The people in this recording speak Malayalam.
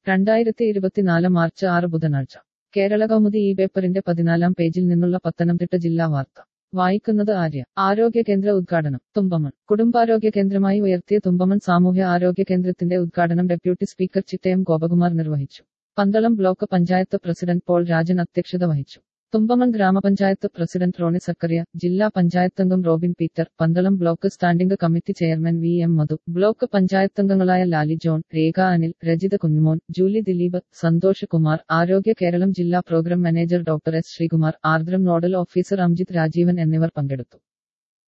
രണ്ടായിരത്തി ഇരുപത്തിനാല് മാർച്ച് ആറ് ബുധനാഴ്ച കേരള കൗമുദി ഈ പേപ്പറിന്റെ പതിനാലാം പേജിൽ നിന്നുള്ള പത്തനംതിട്ട ജില്ലാ വാർത്ത വായിക്കുന്നത് ആര്യ ആരോഗ്യ കേന്ദ്ര ഉദ്ഘാടനം തുമ്പമൺ കുടുംബാരോഗ്യ കേന്ദ്രമായി ഉയർത്തിയ തുമ്പമൺ സാമൂഹ്യ ആരോഗ്യ കേന്ദ്രത്തിന്റെ ഉദ്ഘാടനം ഡെപ്യൂട്ടി സ്പീക്കർ ചിറ്റയം ഗോപകുമാർ നിർവഹിച്ചു പന്തളം ബ്ലോക്ക് പഞ്ചായത്ത് പ്രസിഡന്റ് പോൾ രാജൻ അധ്യക്ഷത വഹിച്ചു തുമ്പമൺ ഗ്രാമപഞ്ചായത്ത് പ്രസിഡന്റ് റോണി സക്കറിയ ജില്ലാ പഞ്ചായത്തംഗം Robin Peter Pandalam block standing committee chairman V M Madhu block പഞ്ചായത്തംഗങ്ങളായ ലാലി ജോൺ രേഖ അനിൽ രജിത കുഞ്ഞുമോൻ ജൂലി ദിലീപ് സന്തോഷ് കുമാർ ആരോഗ്യ കേരളം ജില്ലാ program manager doctor S Sreekumar Ardram nodal officer Amjith Rajeevan എന്നിവർ പങ്കെടുത്തു